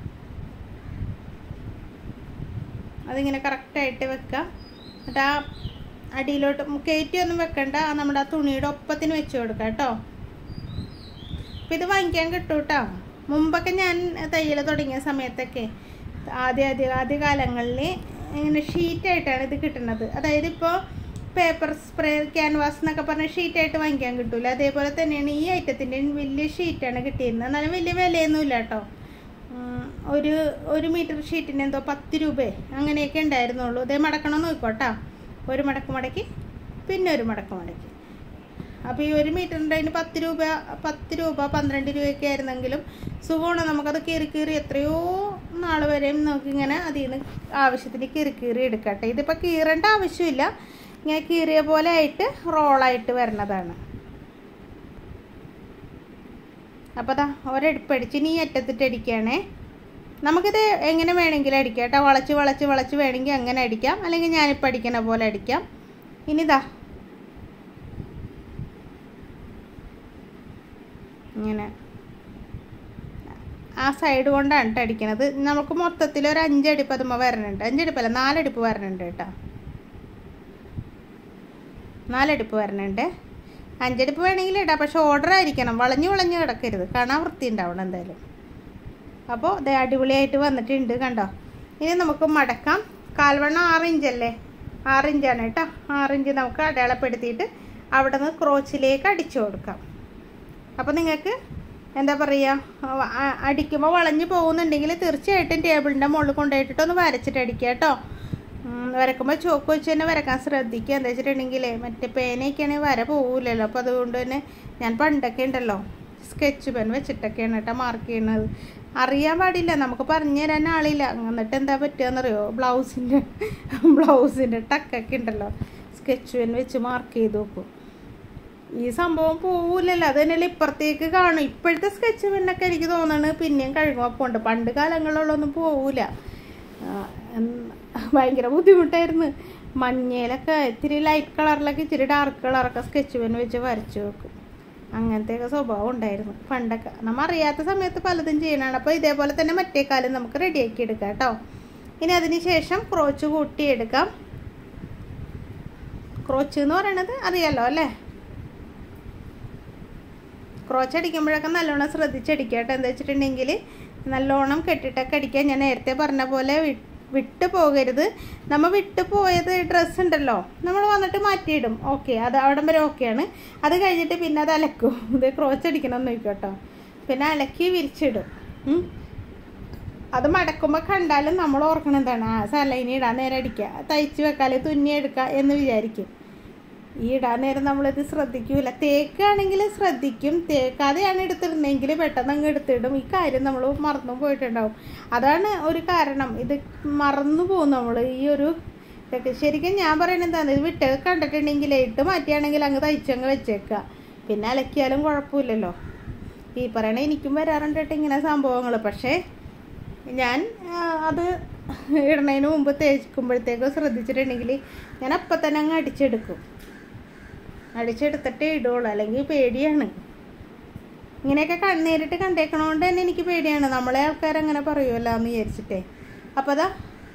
അതിങ്ങനെ കറക്റ്റായിട്ട് വെക്കുക എന്നിട്ട് ആ അടിയിലോട്ട് കയറ്റി ഒന്നും വെക്കണ്ട ആ നമ്മുടെ ആ തുണിയുടെ ഒപ്പത്തിന് വെച്ച് കൊടുക്കാം കേട്ടോ അപ്പം ഇത് വാങ്ങിക്കാൻ കിട്ടും കേട്ടോ മുമ്പൊക്കെ ഞാൻ തയ്യൽ തുടങ്ങിയ സമയത്തൊക്കെ ആദ്യ ആദ്യ ആദ്യ കാലങ്ങളിൽ ഇങ്ങനെ ഷീറ്റായിട്ടാണ് ഇത് കിട്ടുന്നത് അതായത് ഇപ്പോൾ പേപ്പർ സ്പ്രേ ക്യാൻവാസ് എന്നൊക്കെ പറഞ്ഞ ഷീറ്റായിട്ട് വാങ്ങിക്കാൻ കിട്ടൂല അതേപോലെ തന്നെയാണ് ഈ ഐറ്റത്തിൻ്റെ വലിയ ഷീറ്റാണ് കിട്ടിയിരുന്നത് എന്നാലും വലിയ വിലയൊന്നുമില്ല കേട്ടോ ഉം, ഒരു ഒരു മീറ്റർ ഷീറ്റിന് എന്തോ പത്ത് രൂപ അങ്ങനെയൊക്കെ ഉണ്ടായിരുന്നുള്ളൂ ഇതേ മടക്കണം നോക്കോട്ടാ ഒരു മടക്ക് മടക്കി പിന്നെ ഒരു മടക്ക് മടക്കി അപ്പോൾ ഈ ഒരു മീറ്ററിൻ്റെ അതിന് പത്ത് രൂപ പത്ത് രൂപ പന്ത്രണ്ട് രൂപയൊക്കെ ആയിരുന്നെങ്കിലും സുഖമാണ് നമുക്കത് കീറി കീറി എത്രയോ നാൾ വരെയും നമുക്കിങ്ങനെ അതിൽ നിന്ന് ആവശ്യത്തിന് കീറി കീറി എടുക്കട്ടെ ഇതിപ്പോൾ കീറേണ്ട ആവശ്യമില്ല ഇങ്ങനെ കീറിയ പോലെ ആയിട്ട് റോളായിട്ട് വരണതാണ് അപ്പോൾ അതാ ഒരെടുപ്പടിച്ച് ഇനി ഈ അറ്റത്തിട്ട് അടിക്കുകയാണേ നമുക്കിത് എങ്ങനെ വേണമെങ്കിലും അടിക്കാം കേട്ടോ വളച്ച് വളച്ച് വളച്ച് വേണമെങ്കിൽ അങ്ങനെ അടിക്കാം അല്ലെങ്കിൽ ഞാനിപ്പോൾ അടിക്കണ പോലെ അടിക്കാം ഇനിതാ ഇങ്ങനെ ആ സൈഡ് കൊണ്ടാണ് കേട്ടോ അടിക്കണത് നമുക്ക് മൊത്തത്തിൽ ഒരു അഞ്ചടിപ്പ് അതുമ്പോൾ വരണുണ്ട് അഞ്ചടിപ്പല്ല നാലടിപ്പ് വരണുണ്ട് കേട്ടോ നാലടിപ്പ് വരണുണ്ട് അഞ്ചടിപ്പ് വേണമെങ്കിൽ ഇടാം പക്ഷെ ഓർഡർ ആയിരിക്കണം വളഞ്ഞു വളഞ്ഞു കിടക്കരുത് കാണാൻ വൃത്തി ഉണ്ടാവണം എന്തായാലും അപ്പോൾ ഇത് അടിപൊളിയായിട്ട് വന്നിട്ടുണ്ട് കണ്ടോ ഇനി നമുക്ക് മടക്കാം കാൽവണ്ണം ആറ് ഇഞ്ചല്ലേ ആറ് ഇഞ്ചാണ് കേട്ടോ ആറ് ഇഞ്ച് നമുക്ക് അടയാളപ്പെടുത്തിയിട്ട് അവിടെ നിന്ന് ക്രോച്ചിലേക്ക് അടിച്ചു കൊടുക്കാം അപ്പോൾ നിങ്ങൾക്ക് എന്താ പറയുക അടിക്കുമ്പോൾ വളഞ്ഞു പോകുന്നുണ്ടെങ്കിൽ തീർച്ചയായിട്ടും ടേബിളിൻ്റെ മുകളിൽ കൊണ്ടുപോയിട്ടിട്ട് ഒന്ന് വരച്ചിട്ട് അടിക്കുക കേട്ടോ വരക്കുമ്പോൾ ചോക്ക് വെച്ച് തന്നെ വരക്കാൻ ശ്രദ്ധിക്കുക എന്താ വെച്ചിട്ടുണ്ടെങ്കിൽ മറ്റേ പേനയൊക്കെയാണെങ്കിൽ വര പോകില്ലല്ലോ അപ്പോൾ അതുകൊണ്ട് തന്നെ ഞാൻ പണ്ടൊക്കെ ഉണ്ടല്ലോ സ്കെച്ച് പെൻ വെച്ചിട്ടൊക്കെയാണ് കേട്ടോ മാർക്ക് ചെയ്യണത് അറിയാൻ പാടില്ല നമുക്ക് പറഞ്ഞു തരാൻ ആളില്ല എന്നിട്ട് എന്താ പറ്റുകയെന്നറിയോ ബ്ലൗസിൻ്റെ ബ്ലൗസിൻ്റെ ടക്കൊക്കെ ഉണ്ടല്ലോ സ്കെച്ച് പെൻ വെച്ച് മാർക്ക് ചെയ്ത് നോക്കും ഈ സംഭവം പോവില്ലല്ലോ അത് തന്നെ ഇപ്പുറത്തേക്ക് കാണും ഇപ്പോഴത്തെ സ്കെച്ച് പെന്നൊക്കെ എനിക്ക് തോന്നുന്നത് പിന്നെയും കഴുകുമ്പോൾ പണ്ട് കാലങ്ങളിലൊന്നും പോവില്ല ഭയങ്കര ബുദ്ധിമുട്ടായിരുന്നു മഞ്ഞയിലൊക്കെ ഇത്തിരി ലൈറ്റ് കളറിലൊക്കെ ഇച്ചിരി ഡാർക്ക് കളറൊക്കെ സ്കെച്ച് പെൻ വെച്ച് വരച്ചു വെക്കും അങ്ങനത്തെയൊക്കെ സ്വഭാവം ഉണ്ടായിരുന്നു പണ്ടൊക്കെ നമ്മൾ അറിയാത്ത സമയത്ത് പലതും ചെയ്യണതാണ് അപ്പോൾ ഇതേപോലെ തന്നെ മറ്റേ കാലം നമുക്ക് റെഡിയാക്കി എടുക്കാം കേട്ടോ ഇനി അതിന് ശേഷം ക്രോച്ച് കൂട്ടിയെടുക്കാം ക്രോച്ച് എന്ന് പറയണത് അറിയാലോ അല്ലേ ക്രോച്ച് അടിക്കുമ്പോഴൊക്കെ നല്ലോണം ശ്രദ്ധിച്ചടിക്കുക കേട്ടോ എന്താ വെച്ചിട്ടുണ്ടെങ്കിൽ നല്ലോണം കെട്ടിട്ടൊക്കെ അടിക്കുക ഞാൻ നേരത്തെ പറഞ്ഞ പോലെ വിട്ട് പോകരുത് നമ്മൾ വിട്ട് പോയത് ഡ്രസ്സ് ഉണ്ടല്ലോ നമ്മൾ വന്നിട്ട് മാറ്റിയിടും ഓക്കെ അത് അവിടം വരെ ഓക്കെയാണ് അത് കഴിഞ്ഞിട്ട് പിന്നെ അത് അലക്കും ഇത് ക്രോച്ച് അടിക്കണം എന്ന് നോക്കട്ടോ പിന്നെ അലക്കി വിരിച്ചിടും അത് മടക്കുമ്പോൾ കണ്ടാലും നമ്മൾ ഓർക്കണം എന്താണ് ആ സലൈനി ഇടാൻ നേരം അടിക്കുക തയ്ച്ച് വെക്കാതെ തുന്നി എടുക്കുക എന്ന് വിചാരിക്കും ഈ ഇടാൻ നേരം നമ്മളിത് ശ്രദ്ധിക്കൂല തേക്കാണെങ്കിൽ ശ്രദ്ധിക്കും തേക്കാതെയാണ് എടുത്തിരുന്നെങ്കിൽ പെട്ടെന്ന് അങ്ങ് എടുത്തിടും ഈ കാര്യം നമ്മൾ മറന്നു പോയിട്ടുണ്ടാവും അതാണ് ഒരു കാരണം ഇത് മറന്നു പോകും നമ്മൾ ഈ ഒരു ഇതൊക്കെ ശരിക്കും ഞാൻ പറയുന്നത് എന്താണ് ഇത് വിട്ട് കണ്ടിട്ടുണ്ടെങ്കിൽ ഇട്ട് മാറ്റിയാണെങ്കിൽ അങ്ങ് തയ്ച്ചങ്ങ് വെച്ചേക്കുക പിന്നെ അലക്കിയാലും കുഴപ്പമില്ലല്ലോ ഈ പറയണ എനിക്കും വരാറുണ്ട് കേട്ടോ ഇങ്ങനെ സംഭവങ്ങൾ പക്ഷേ ഞാൻ അത് ഇടണതിന് മുമ്പ് തേക്കുമ്പോഴത്തേക്കും ശ്രദ്ധിച്ചിട്ടുണ്ടെങ്കിൽ ഞാൻ അപ്പം തന്നെ അങ്ങ് അടിച്ചെടുക്കും അടിച്ചെടുത്തിട്ടേ ഇടുള്ളൂ അല്ലെങ്കിൽ പേടിയാണ് ഇങ്ങനെയൊക്കെ കൺ നേരിട്ട് കണ്ടേക്കണോണ്ട് തന്നെ എനിക്ക് പേടിയാണ് നമ്മളെ ആൾക്കാർ അങ്ങനെ പറയുമല്ലോ എന്ന് വിചാരിച്ചിട്ടേ അപ്പോൾ അതാ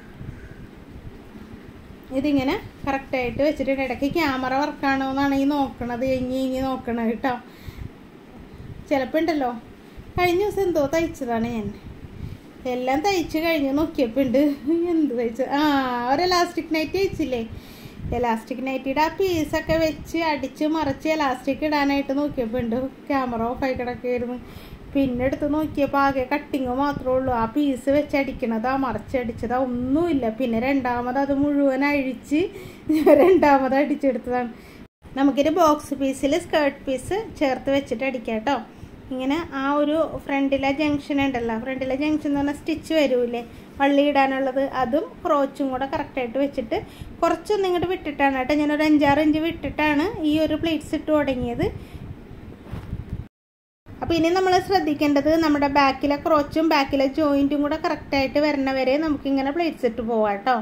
ഇതിങ്ങനെ കറക്റ്റായിട്ട് വെച്ചിട്ട് ഇടയ്ക്ക് ക്യാമറ വർക്കാണോ എന്നാണ് ഈ നോക്കണത് ഇഞ്ഞി ഇഞ്ഞി നോക്കണത് കേട്ടോ ചിലപ്പോൾ ഉണ്ടല്ലോ കഴിഞ്ഞ ദിവസം എന്തോ തയ്ച്ചതാണ് ഞാൻ എല്ലാം തയ്ച്ച് കഴിഞ്ഞ് നോക്കിയപ്പോൾ ഉണ്ട് എന്ത് തയ്ച്ച് ആ ഒരു എലാസ്റ്റിക് നൈറ്റ് തയ്ച്ചില്ലേ എലാസ്റ്റിക് നൈറ്റിയുടെ ആ പീസൊക്കെ വെച്ച് അടിച്ച് മറിച്ച് എലാസ്റ്റിക് ഇടാനായിട്ട് നോക്കിയപ്പോൾ ഉണ്ട് ക്യാമറ ഓഫായി കിടക്കുകയായിരുന്നു പിന്നെ എടുത്ത് നോക്കിയപ്പോൾ ആകെ കട്ടിങ് മാത്രമേ ഉള്ളൂ ആ പീസ് വെച്ച് അടിക്കണതാ മറിച്ചടിച്ചതാ ഒന്നുമില്ല പിന്നെ രണ്ടാമത് അത് മുഴുവൻ അഴിച്ച് രണ്ടാമത് അടിച്ചെടുത്തതാണ് നമുക്കൊരു ബോക്സ് പീസിൽ സ്കേർട്ട് പീസ് ചേർത്ത് വെച്ചിട്ട് അടിക്കാം കേട്ടോ ഇങ്ങനെ ആ ഒരു ഫ്രണ്ടിലെ ജംഗ്ഷൻ ഉണ്ടല്ലോ ഫ്രണ്ടിലെ ജംഗ്ഷൻ എന്ന് പറഞ്ഞാൽ സ്റ്റിച്ച് വരൂലേ വള്ളി ഇടാനുള്ളത് അതും ക്രോച്ചും കൂടെ കറക്റ്റായിട്ട് വെച്ചിട്ട് കുറച്ചൊന്നും ഇങ്ങോട്ട് വിട്ടിട്ടാണ് കേട്ടോ ഞാനൊരു അഞ്ചാറ് ഇഞ്ച് വിട്ടിട്ടാണ് ഈ ഒരു പ്ലേറ്റ്സ് ഇട്ട് തുടങ്ങിയത് അപ്പോൾ ഇനി നമ്മൾ ശ്രദ്ധിക്കേണ്ടത് നമ്മുടെ ബാക്കിലെ ക്രോച്ചും ബാക്കിലെ ജോയിൻറ്റും കൂടെ കറക്റ്റായിട്ട് വരണ വരെ നമുക്കിങ്ങനെ പ്ലേറ്റ്സ് ഇട്ട് പോവാം കേട്ടോ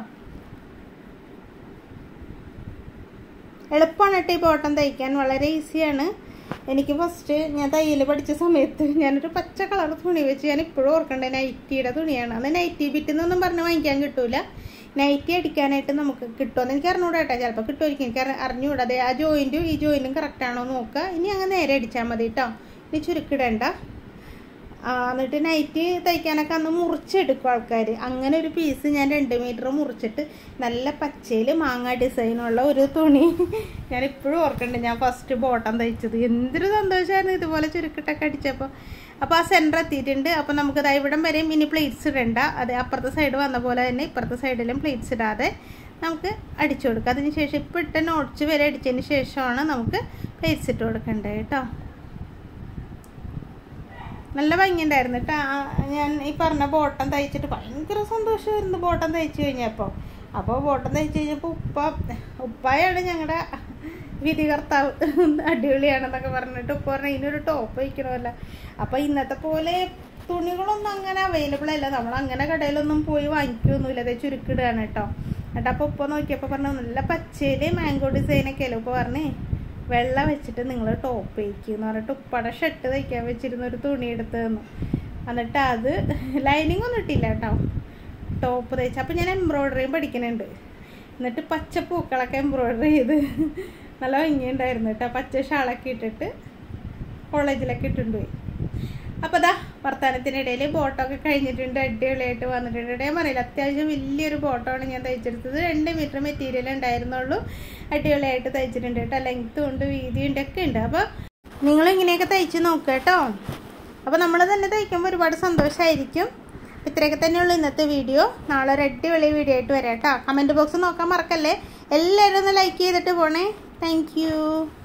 എളുപ്പമാണ് കേട്ടോ ഈ ബോട്ടം തയ്ക്കാൻ വളരെ ഈസിയാണ് എനിക്ക് ഫസ്റ്റ് ഞാൻ തയ്യൽ പഠിച്ച സമയത്ത് ഞാനൊരു പച്ച കളർ തുണി വെച്ച് ഞാൻ ഇപ്പോഴും ഓർക്കണ്ടേ നൈറ്റിയുടെ തുണിയാണ് അന്ന് നൈറ്റി ബിറ്റ് എന്നൊന്നും പറഞ്ഞ് വാങ്ങിക്കാൻ കിട്ടൂല നൈറ്റി അടിക്കാനായിട്ട് നമുക്ക് കിട്ടുമെന്ന് എനിക്ക് അറിഞ്ഞൂടാ കേട്ടോ ചിലപ്പോൾ കിട്ടുമായിരിക്കും എനിക്ക് അറിഞ്ഞൂടാ അതെ ആ ജോയിൻറ്റും ഈ ജോയിൻറ്റും കറക്റ്റ് ആണോ നോക്കുക ഇനി അങ്ങ് നേരെ അടിച്ചാൽ മതി കേട്ടോ ഇനി ചുരുക്കിടണ്ട എന്നിട്ട് നൈറ്റ് തയ്ക്കാനൊക്കെ അന്ന് മുറിച്ചെടുക്കും ആൾക്കാർ അങ്ങനെ ഒരു പീസ് ഞാൻ രണ്ട് മീറ്റർ മുറിച്ചിട്ട് നല്ല പച്ചയിൽ മാങ്ങ ഡിസൈനുള്ള ഒരു തുണി ഞാൻ ഇപ്പോഴും ഓർക്കുന്നുണ്ട് ഞാൻ ഫസ്റ്റ് ബോട്ടം തയ്ച്ചത് എന്തൊരു സന്തോഷമായിരുന്നു ഇതുപോലെ ചുരുക്കിട്ടൊക്കെ അടിച്ചപ്പോൾ അപ്പോൾ ആ സെൻറ്റർ എത്തിയിട്ടുണ്ട് അപ്പോൾ നമുക്ക് ഇതാ ഇവിടം വരെയും ഇനി പ്ലേറ്റ്സ് ഇടണ്ട അതെ അപ്പുറത്തെ സൈഡ് വന്ന പോലെ തന്നെ ഇപ്പുറത്തെ സൈഡിലും പ്ലേറ്റ്സ് ഇടാതെ നമുക്ക് അടിച്ചു കൊടുക്കാം അതിന് ശേഷം ഇപ്പോൾ ഇട്ട നോട്ട്സ് വരെ അടിച്ചതിന് ശേഷമാണ് നമുക്ക് പ്ലേറ്റ്സ് ഇട്ട് കൊടുക്കേണ്ടത് കേട്ടോ നല്ല ഭംഗിയുണ്ടായിരുന്നു കേട്ടോ ഞാൻ ഈ പറഞ്ഞ ബോട്ടം തയ്ച്ചിട്ട് ഭയങ്കര സന്തോഷമായിരുന്നു ബോട്ടം തയ്ച്ചു കഴിഞ്ഞപ്പോൾ അപ്പോൾ ബോട്ടം തയ്ച്ചു കഴിഞ്ഞപ്പോൾ ഉപ്പ ഉപ്പായാണ് ഞങ്ങളുടെ വിധികർത്താവ് അടിപൊളിയാണെന്നൊക്കെ പറഞ്ഞിട്ട് ഉപ്പ പറഞ്ഞ ഇതിനൊരു ടോപ്പ് വയ്ക്കണമല്ല അപ്പോൾ ഇന്നത്തെ പോലെ തുണികളൊന്നും അങ്ങനെ അവൈലബിൾ അല്ല നമ്മൾ അങ്ങനെ കടയിലൊന്നും പോയി വാങ്ങിക്കൊന്നുമില്ല അത് ചുരുക്കിടുകയാണ് കേട്ടോ എന്നിട്ട് അപ്പോൾ ഉപ്പ നോക്കിയപ്പോൾ പറഞ്ഞു നല്ല പച്ചയിൽ മാംഗോ ഡിസൈനൊക്കെ അല്ലേ ഉപ്പ പറഞ്ഞേ വെള്ള വെച്ചിട്ട് നിങ്ങൾ ടോപ്പ് തയ്ക്കുക എന്ന് പറഞ്ഞിട്ട് ഉപ്പയുടെ ഷർട്ട് തയ്ക്കാൻ വെച്ചിരുന്ന ഒരു തുണി എടുത്ത് തന്നു എന്നിട്ട് അത് ലൈനിങ് ഒന്നും ഇട്ടില്ല കേട്ടോ ടോപ്പ് തയ്ച്ച് അപ്പോൾ ഞാൻ എംബ്രോയ്ഡറിയും പഠിക്കുന്നുണ്ട് എന്നിട്ട് പച്ച പൂക്കളൊക്കെ എംബ്രോയ്ഡറി ചെയ്ത് നല്ല ഭംഗിയുണ്ടായിരുന്നു കേട്ടോ പച്ച ഷാളൊക്കെ ഇട്ടിട്ട് കോളേജിലൊക്കെ ഇട്ടിട്ടുണ്ട് പോയി അപ്പോൾ ദാ വർത്തമാനത്തിനിടയിൽ ബോട്ടമൊക്കെ കഴിഞ്ഞിട്ടുണ്ട് അടിപൊളിയായിട്ട് വന്നിട്ടുണ്ട് ഞാൻ പറയില്ല അത്യാവശ്യം വലിയൊരു ബോട്ടമാണ് ഞാൻ തയ്ച്ചെടുത്തത് രണ്ട് മീറ്റർ മെറ്റീരിയൽ ഉണ്ടായിരുന്നുള്ളൂ അടിപൊളിയായിട്ട് തയ്ച്ചിട്ടുണ്ട് കേട്ടോ ലെങ്ത്തും ഉണ്ട് വീതിയുണ്ട് ഒക്കെ ഉണ്ട് അപ്പോൾ നിങ്ങൾ ഇങ്ങനെയൊക്കെ തയ്ച്ച് നോക്കുക കേട്ടോ അപ്പോൾ നമ്മൾ തന്നെ തയ്ക്കുമ്പോൾ ഒരുപാട് സന്തോഷമായിരിക്കും ഇത്രയൊക്കെ തന്നെയുള്ളൂ ഇന്നത്തെ വീഡിയോ നാളെ ഒരു അടിപൊളി വീഡിയോ ആയിട്ട് വരാം കേട്ടോ കമൻറ്റ് ബോക്സ് നോക്കാൻ മറക്കല്ലേ എല്ലാവരും ഒന്ന് ലൈക്ക് ചെയ്തിട്ട് പോണേ താങ്ക്